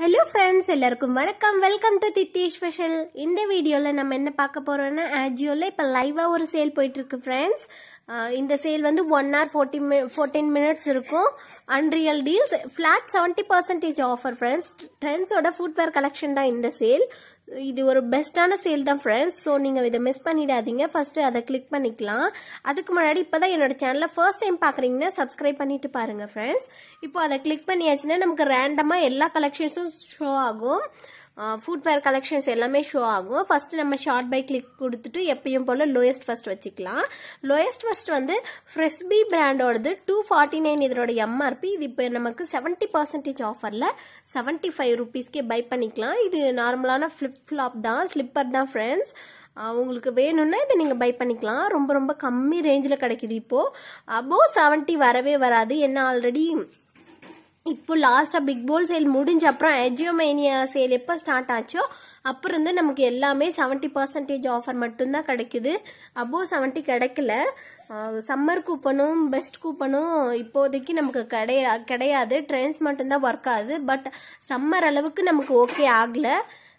hello friends எல்லாருக்கும் வணக்கம் welcome to தித்தி special இந்த வீடியோவில் நம்ம என்ன பார்க்க போறோம்னா ஆஜியோவில் இப்போ லைவாக ஒரு சேல் போயிட்டு இருக்கு ஃப்ரெண்ட்ஸ் இந்த சேல் வந்து one hour forty fourteen minutes இருக்கும் unreal deals flat seventy percentage offer friends ட்ரெண்ட்ஸோட ஃபுட்வேர் கலெக்ஷன் தான் இந்த சேல் இது ஒரு பெஸ்ட்டான சேல் தான் ஃப்ரெண்ட்ஸ் ஸோ நீங்கள் இதை மிஸ் பண்ணிடாதீங்க ஃபர்ஸ்ட் அதை கிளிக் பண்ணிக்கலாம் அதுக்கு முன்னாடி இப்போ தான் என்னோட சேனலை ஃபர்ஸ்ட் டைம் பார்க்குறீங்கன்னா சப்ஸ்கிரைப் பண்ணிட்டு பாருங்க ஃப்ரெண்ட்ஸ் இப்போ அதை கிளிக் பண்ணியாச்சுன்னா நமக்கு ரேண்டமாக எல்லா கலெக்ஷன்ஸும் ஷோ ஆகும் ஃபுட்வேர் கலெக்ஷன்ஸ் எல்லாமே ஷோ ஆகும் ஃபர்ஸ்ட் நம்ம ஷார்ட் பை கிளிக் கொடுத்துட்டு எப்பயும் போல் லோயஸ்ட் ஃபர்ஸ்ட் வச்சுக்கலாம் லோயஸ்ட் ஃபர்ஸ்ட் வந்து ஃப்ரெஸ்பி பிராண்டோடது டூ ஃபார்ட்டி நைன் இதோட எம்ஆர்பி இது இப்போ நமக்கு செவன்ட்டி பர்சன்டேஜ் ஆஃபரில் செவன்ட்டி ஃபைவ் ருபீஸ்க்கே பை பண்ணிக்கலாம் இது நார்மலான ஃப்ளிப் ஃப்ளாப் தான் ஸ்லிப்பர் தான் ஃப்ரெண்ட்ஸ் உங்களுக்கு வேணும்னா இதை நீங்கள் பை பண்ணிக்கலாம் ரொம்ப ரொம்ப கம்மி ரேஞ்சில் கிடைக்குது இப்போது அபோவ் செவன்ட்டி வரவே வராது என்ன ஆல்ரெடி இப்போ லாஸ்ட்டாக பிக் போல் சேல் முடிஞ்ச அப்புறம் எஜியோமேனியா சேல் எப்போ ஸ்டார்ட் ஆச்சோ அப்புறம் இருந்து நமக்கு எல்லாமே செவன்ட்டி பர்சன்டேஜ் ஆஃபர் மட்டும்தான் கிடைக்குது அபோவ் செவன்ட்டி கிடைக்கல சம்மர் கூப்பனும் பெஸ்ட் கூப்பனும் இப்போதைக்கு நமக்கு கிடையா கிடையாது ட்ரெண்ட்ஸ் மட்டும்தான் ஒர்க் ஆகுது பட் சம்மர் அளவுக்கு நமக்கு ஓகே ஆகலை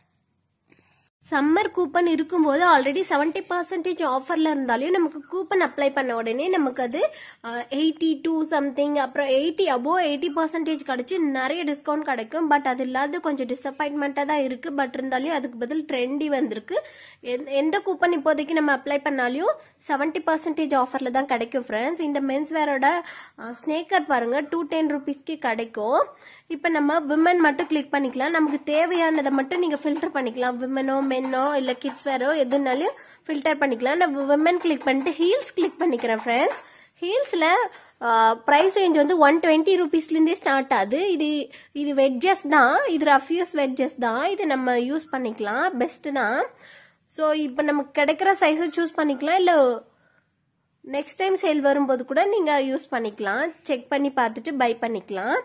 சம்மர் கூப்பன் இருக்கும்போது ஆல்ரெடி செவன்ட்டி பர்சன்டேஜ் ஆஃபரில் இருந்தாலும் நமக்கு கூப்பன் அப்ளை பண்ண உடனே நமக்கு அது எயிட்டி டூ சம்திங் அப்புறம் எயிட்டி அபோவ் எயிட்டி பர்சன்டேஜ் கிடச்சி நிறைய டிஸ்கவுண்ட் கிடைக்கும் பட் அது இல்லாத கொஞ்சம் டிசப்பாயின்மெண்ட்டாக தான் இருக்குது பட் இருந்தாலும் அதுக்கு பதில் ட்ரெண்டி வந்திருக்கு எந்த கூப்பன் இப்போதைக்கு நம்ம அப்ளை பண்ணாலையும் செவன்ட்டி பர்சன்டேஜ் ஆஃபரில் தான் கிடைக்கும் ஃப்ரெண்ட்ஸ் இந்த மென்ஸ் வேரோட ஸ்னேக்கர் பாருங்கள் டூ டென் ருபீஸ்க்கு கிடைக்கும் இப்போ நம்ம விமன் மட்டும் கிளிக் பண்ணிக்கலாம் நமக்கு தேவையானதை மட்டும் நீங்கள் ஃபில்டர் பண்ணிக்கலாம் விமனோ மென்னோ இல்லை கிட்ஸ் வேரோ எதுனாலும் ஃபில்டர் பண்ணிக்கலாம் நான் விமன் கிளிக் பண்ணிட்டு ஹீல்ஸ் கிளிக் பண்ணிக்கிறேன் ஃப்ரெண்ட்ஸ் ஹீல்ஸில் ப்ரைஸ் ரேஞ்ச் வந்து ஒன் டுவெண்ட்டி ருபீஸ்லேருந்தே ஸ்டார்ட் ஆகுது இது இது வெட்ஜஸ் தான் இது ரஃப்யூஸ் வெட்ஜஸ் தான் இது நம்ம யூஸ் பண்ணிக்கலாம் பெஸ்ட்டு தான் ஸோ இப்போ நமக்கு கிடைக்கிற சைஸை சூஸ் பண்ணிக்கலாம் இல்லை நெக்ஸ்ட் டைம் சேல் வரும்போது கூட நீங்கள் யூஸ் பண்ணிக்கலாம் செக் பண்ணி பார்த்துட்டு பை பண்ணிக்கலாம்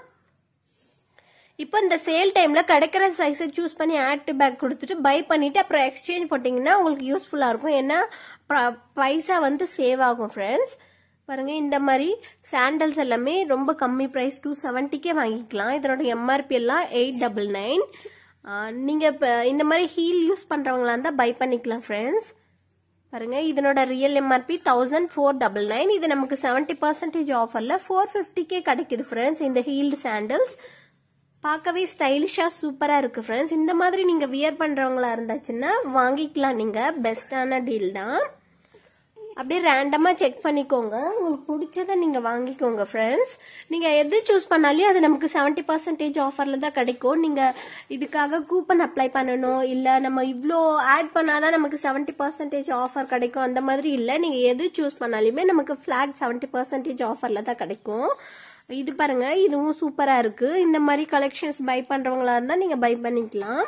இப்போ இந்த சேல் டைமில் கிடைக்கிற சைஸை சூஸ் பண்ணி ஆட் டு பேக் கொடுத்துட்டு பை பண்ணிவிட்டு அப்புறம் எக்ஸ்சேஞ்ச் போட்டிங்கன்னா உங்களுக்கு யூஸ்ஃபுல்லாக இருக்கும் ஏன்னா பைசா வந்து சேவ் ஆகும் ஃப்ரெண்ட்ஸ் பாருங்கள் இந்த மாதிரி சாண்டல்ஸ் எல்லாமே ரொம்ப கம்மி ப்ரைஸ் டூ செவன்ட்டிக்கே வாங்கிக்கலாம் இதனோட எம்ஆர்பி எல்லாம் எயிட் டபுள் நைன் நீங்கள் இப்போ இந்த மாதிரி ஹீல் யூஸ் பண்ணுறவங்களா இருந்தால் பை பண்ணிக்கலாம் ஃப்ரெண்ட்ஸ் பாருங்கள் இதனோட real MRP thousand four double nine இது நமக்கு செவன்ட்டி பர்சன்டேஜ் ஆஃபரில் ஃபோர் ஃபிஃப்டிக்கே கிடைக்குது ஃப்ரெண்ட்ஸ் இந்த ஹீல்டு சாண்டல்ஸ் பார்க்கவே ஸ்டைலிஷாக சூப்பராக இருக்குது ஃப்ரெண்ட்ஸ் இந்த மாதிரி நீங்கள் வியர் பண்ணுறவங்களா இருந்தாச்சுன்னா வாங்கிக்கலாம் நீங்கள் பெஸ்ட்டான டீல் தான் அப்படியே ரேண்டமாக செக் பண்ணிக்கோங்க உங்களுக்கு பிடிச்சதை நீங்கள் வாங்கிக்கோங்க ஃப்ரெண்ட்ஸ் நீங்கள் எது சூஸ் பண்ணாலும் அது நமக்கு செவன்ட்டி பர்சன்டேஜ் ஆஃபரில் தான் கிடைக்கும் நீங்கள் இதுக்காக கூப்பன் அப்ளை பண்ணணும் இல்லை நம்ம இவ்வளோ ஆட் பண்ணாதான் நமக்கு செவன்ட்டி பர்சன்டேஜ் ஆஃபர் கிடைக்கும் அந்த மாதிரி இல்லை நீங்கள் எது சூஸ் பண்ணாலுமே நமக்கு ஃப்ளாட் செவன்ட்டி பர்சன்டேஜ் ஆஃபரில் தான் கிடைக்கும் இது பாருங்க இதுவும் சூப்பராக இருக்குது இந்த மாதிரி கலெக்ஷன்ஸ் பை பண்ணுறவங்களா இருந்தால் நீங்கள் பை பண்ணிக்கலாம்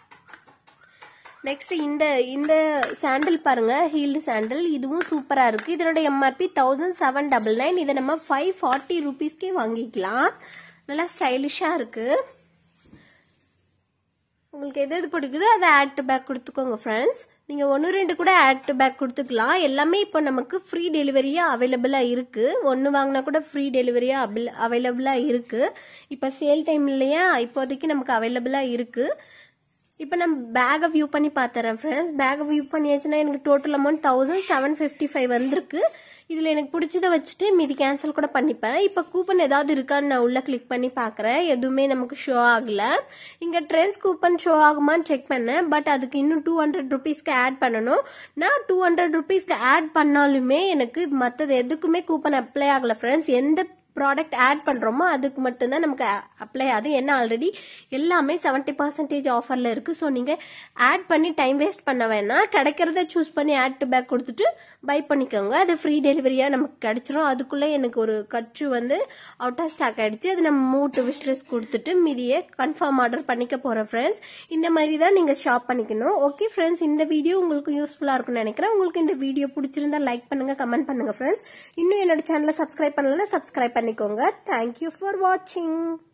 நெக்ஸ்ட் இந்த இந்த சாண்டில் பாருங்க ஹீல்டு சாண்டில் இதுவும் சூப்பராக இருக்குது இதனோட MRP thousand seven double nine இதை நம்ம ஃபைவ் ஃபார்ட்டி ருபீஸ்க்கே வாங்கிக்கலாம் நல்லா ஸ்டைலிஷாக இருக்குது உங்களுக்கு எது எது பிடிக்குதோ அதை ஆட் டு பேக் கொடுத்துக்கோங்க ஃப்ரெண்ட்ஸ் நீங்கள் ஒன்று ரெண்டு கூட ஆட் டு பேக் கொடுத்துக்கலாம் எல்லாமே இப்போ நமக்கு ஃப்ரீ டெலிவரியாக அவைலபிளாக இருக்குது ஒன்று வாங்கினா கூட ஃப்ரீ டெலிவரியாக அபில் அவைலபிளாக இருக்குது இப்போ சேல் டைம்லையா இப்போதைக்கு நமக்கு அவைலபிளாக இருக்குது இப்போ நம்ம பேக்கை வியூ பண்ணி பார்த்துறேன் ஃப்ரெண்ட்ஸ் பேக்கை வியூ பண்ணியாச்சுன்னா எனக்கு total amount thousand seven fifty five வந்திருக்கு இதில் எனக்கு பிடிச்சதை வச்சுட்டு மீதி கேன்சல் கூட பண்ணிப்பேன் இப்போ கூப்பன் ஏதாவது இருக்கான்னு நான் உள்ளே கிளிக் பண்ணி பார்க்குறேன் எதுவுமே நமக்கு ஷோ ஆகலை இங்கே ட்ரெண்ட்ஸ் கூப்பன் ஷோ ஆகுமான்னு செக் பண்ணேன் பட் அதுக்கு இன்னும் டூ ஹண்ட்ரட் ருபீஸ்க்கு ஆட் பண்ணணும் நான் டூ ஹண்ட்ரட் ருபீஸ்க்கு ஆட் பண்ணாலுமே எனக்கு மற்றது எதுக்குமே கூப்பன் அப்ளை ஆகலை ஃப்ரெண்ட்ஸ் எந்த ப்ராடக்ட் ஆட் பண்ணுறோமோ அதுக்கு மட்டும்தான் நமக்கு அப்ளை ஆகுது ஏன்னா ஆல்ரெடி எல்லாமே செவன்ட்டி பர்சன்டேஜ் ஆஃபரில் இருக்குது ஸோ நீங்கள் ஆட் பண்ணி டைம் வேஸ்ட் பண்ண வேணாம் கிடைக்கிறத சூஸ் பண்ணி ஆட் டு பேக் கொடுத்துட்டு பை பண்ணிக்கோங்க அது ஃப்ரீ டெலிவரியாக நமக்கு கிடச்சிரும் அதுக்குள்ளே எனக்கு ஒரு கட்சு வந்து அவுட் ஆஃப் ஸ்டாக் ஆகிடுச்சு அது நம்ம மூட்டு விஷ்லெஸ் கொடுத்துட்டு மீதியை கன்ஃபார்ம் ஆர்டர் பண்ணிக்க போகிறோம் ஃப்ரெண்ட்ஸ் இந்த மாதிரி தான் நீங்கள் ஷாப் பண்ணிக்கணும் ஓகே ஃப்ரெண்ட்ஸ் இந்த வீடியோ உங்களுக்கு யூஸ்ஃபுல்லாக இருக்கும்னு நினைக்கிறேன் உங்களுக்கு இந்த வீடியோ பிடிச்சிருந்தா லைக் பண்ணுங்கள் கமெண்ட் பண்ணுங்கள் ஃப்ரெண்ட்ஸ் இன்னும் என்னோட சேனலை சப்ஸ்கிரைப் பண்ணலன்னா சப்ஸ்கிரைப் பண்ணிக்கோங்க தேங்க்யூ ஃபார் வாட்சிங்